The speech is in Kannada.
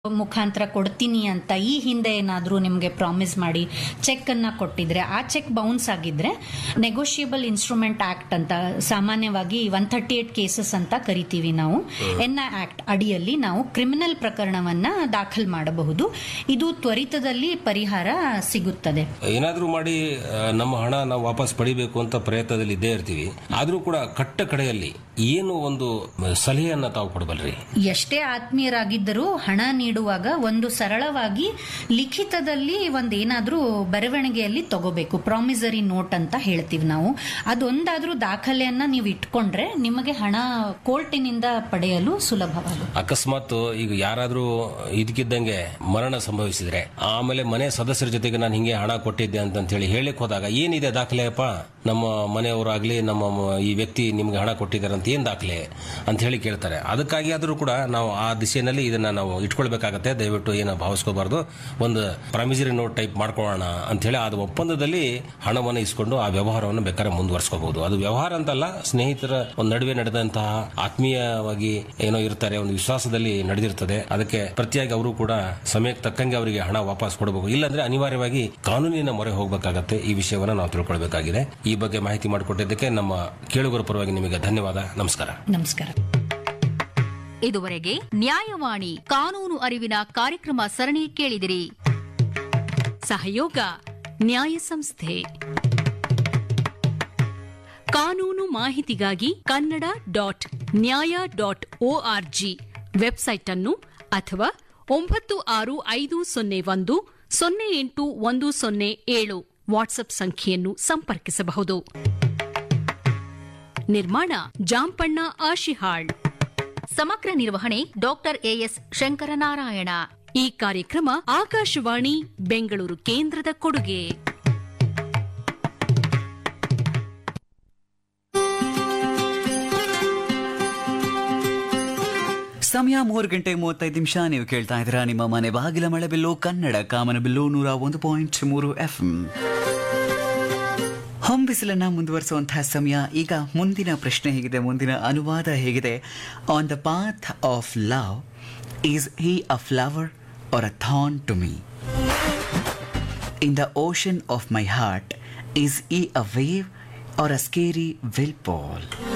ಮುಖಾಂತರ ಕೊಡ್ತೀನಿ ಅಂತ ಈ ಹಿಂದೆ ಏನಾದರೂ ನಿಮಗೆ ಪ್ರಾಮಿಸ್ ಮಾಡಿ ಚೆಕ್ ಅನ್ನ ಕೊಟ್ಟಿದ್ರೆ ಆ ಚೆಕ್ ಬೌನ್ಸ್ ಆಗಿದ್ರೆ ನೆಗೋಷಿಯಬಲ್ ಇನ್ಸ್ಟ್ರೂಮೆಂಟ್ ಆಕ್ಟ್ ಅಂತ ಸಾಮಾನ್ಯವಾಗಿ ಒನ್ ಥರ್ಟಿ ಏಟ್ ಕೇಸಸ್ ಅಂತ ಕರಿತೀವಿ ನಾವು ಎನ್ ಆಕ್ಟ್ ಅಡಿಯಲ್ಲಿ ನಾವು ಕ್ರಿಮಿನಲ್ ಪ್ರಕರಣವನ್ನ ದಾಖಲ್ ಮಾಡಬಹುದು ಇದು ತ್ವರಿತದಲ್ಲಿ ಪರಿಹಾರ ಸಿಗುತ್ತದೆ ಏನಾದ್ರೂ ಮಾಡಿ ಆ, ನಮ್ಮ ಹಣ ನಾವು ವಾಪಸ್ ಪಡಿಬೇಕು ಅಂತ ಪ್ರಯತ್ನದಲ್ಲಿ ಇದ್ದೇ ಇರ್ತೀವಿ ಆದ್ರೂ ಕೂಡ ಕಟ್ಟ ಕಡೆಯಲ್ಲಿ ಏನು ಒಂದು ಸಲಹೆಯನ್ನ ತಾವು ಕೊಡಬಲ್ರಿ ಎಷ್ಟೇ ಆತ್ಮೀಯರಾಗಿದ್ದರೂ ಹಣ ನೀಡುವಾಗ ಒಂದು ಸರಳವಾಗಿ ಲಿಖಿತದಲ್ಲಿ ಒಂದೇನಾದ್ರೂ ಬರವಣಿಗೆಯಲ್ಲಿ ತಗೋಬೇಕು ಪ್ರಾಮಿಸರಿ ನೋಟ್ ಅಂತ ಹೇಳ್ತೀವಿ ನಾವು ಅದೊಂದಾದ್ರೂ ದಾಖಲೆಯನ್ನ ನೀವು ಇಟ್ಕೊಂಡ್ರೆ ನಿಮಗೆ ಹಣ ಕೋರ್ಟಿನಿಂದ ಪಡೆಯಲು ಸುಲಭವಾಗುತ್ತೆ ಅಕಸ್ಮಾತ್ ಈಗ ಯಾರಾದ್ರೂ ಇದಕ್ಕಿದ್ದಂಗೆ ಮರಣ ಸಂಭವಿಸಿದ್ರೆ ಆಮೇಲೆ ಮನೆ ಸದಸ್ಯರ ಜೊತೆಗೆ ನಾನು ಹಿಂಗೆ ಹಣ ಕೊಟ್ಟಿದ್ದೆ ಅಂತ ಹೇಳಿ ಹೇಳಿಕ್ ಹೋದಾಗ ಏನಿದೆ ದಾಖಲೆಯಪ್ಪ ನಮ್ಮ ಮನೆಯವರಾಗ್ಲಿ ನಮ್ಮ ಮ- ಈ ವ್ಯಕ್ತಿ ನಿಮ್ಗೆ ಹಣ ಕೊಟ್ಟಿದ್ದಾರೆ ಅಂತ ಏನ್ ದಾಖಲೆ ಅಂತ ಹೇಳಿ ಕೇಳ್ತಾರೆ ಅದಕ್ಕಾಗಿ ಆದ್ರೂ ಕೂಡ ನಾವು ಆ ದಿಶೆಯಲ್ಲಿ ಇದನ್ನ ನಾವು ಇಟ್ಕೊಳ್ಬೇಕಾಗತ್ತೆ ದಯವಿಟ್ಟು ಏನು ಭಾವಿಸ್ಕೋಬಾರ್ದು ಒಂದು ಪ್ರಾಮಿಸರಿ ನೋಟ್ ಟೈಪ್ ಮಾಡ್ಕೊಳ್ಳೋಣ ಅಂತ ಹೇಳಿ ಅದು ಒಪ್ಪಂದದಲ್ಲಿ ಹಣವನ್ನು ಇಸ್ಕೊಂಡು ಆ ವ್ಯವಹಾರವನ್ನು ಬೇಕಾದ್ರೆ ಮುಂದುವರ್ಸ್ಕೋಬಹುದು ಅದು ವ್ಯವಹಾರ ಅಂತಲ್ಲ ಸ್ನೇಹಿತರ ಒಂದು ನಡುವೆ ನಡೆದಂತಹ ಆತ್ಮೀಯವಾಗಿ ಏನೋ ಇರ್ತಾರೆ ಒಂದು ವಿಶ್ವಾಸದಲ್ಲಿ ನಡೆದಿರ್ತದೆ ಅದಕ್ಕೆ ಪ್ರತಿಯಾಗಿ ಅವರು ಕೂಡ ಸಮಯಕ್ಕೆ ತಕ್ಕಂಗೆ ಅವರಿಗೆ ಹಣ ವಾಪಸ್ ಕೊಡಬೇಕು ಇಲ್ಲಾಂದ್ರೆ ಅನಿವಾರ್ಯವಾಗಿ ಕಾನೂನಿನ ಮೊರೆ ಹೋಗಬೇಕಾಗತ್ತೆ ಈ ವಿಷಯವನ್ನ ನಾವು ತಿಳ್ಕೊಳ್ಬೇಕಾಗಿದೆ ಈ ಬಗ್ಗೆ ಮಾಹಿತಿ ಮಾಡಿಕೊಟ್ಟಿದ್ದಕ್ಕೆ ನಮ್ಮ ಕೇಳುಗರ ಪರವಾಗಿ ನಿಮಗೆ ಧನ್ಯವಾದ ನಮಸ್ಕಾರ ನಮಸ್ಕಾರ ಇದುವರೆಗೆ ನ್ಯಾಯವಾಣಿ ಕಾನೂನು ಅರಿವಿನ ಕಾರ್ಯಕ್ರಮ ಸರಣಿ ಕೇಳಿದಿರಿ ಸಹಯೋಗ ನ್ಯಾಯ ಸಂಸ್ಥೆ ಕಾನೂನು ಮಾಹಿತಿಗಾಗಿ Kannada dot Nyaya dot ORG website ಅನ್ನು ಅಥವಾ ಒಂಬತ್ತು ಆರು ಐದು ಸೊನ್ನೆ ಒಂದು ಸೊನ್ನೆ ಎಂಟು ಒಂದು ಸೊನ್ನೆ ಏಳು ವಾಟ್ಸ್ಆಪ್ ಸಂಖ್ಯೆಯನ್ನು ಸಂಪರ್ಕಿಸಬಹುದು ನಿರ್ಮಾಣ ಜಾಂಪಣ್ಣ ಆಶಿಹಾಳ್ ಸಮಗ್ರ ನಿರ್ವಹಣೆ ಡಾಕ್ಟರ್ ಎಎಸ್ ಶಂಕರನಾರಾಯಣ ಈ ಕಾರ್ಯಕ್ರಮ ಆಕಾಶವಾಣಿ ಬೆಂಗಳೂರು ಕೇಂದ್ರದ ಕೊಡುಗೆ ಸಮಯ ಮೂರು ಗಂಟೆ ಮೂವತ್ತೈದು ನಿಮಿಷ ನೀವು ಕೇಳ್ತಾ ಇದ್ದೀರಾ ನಿಮ್ಮ ಮನೆ ಬಾಗಿಲ ಮಳೆ ಬಿಲ್ಲು ಕನ್ನಡ ಕಾಮನ ಬಿಲ್ಲು ನೂರ ಒಂದು ಪಾಯಿಂಟ್ ಮೂರು ಎಫ್ ಹೊಂಬಿಸಿಲನ್ನ ಮುಂದುವರಿಸುವಂತಹ ಸಮಯ ಈಗ ಮುಂದಿನ ಪ್ರಶ್ನೆ ಹೇಗಿದೆ ಮುಂದಿನ ಅನುವಾದ ಹೇಗಿದೆ on the path of love is he a flower or a thorn to me in the ocean of my heart is he a wave or a scary will Pal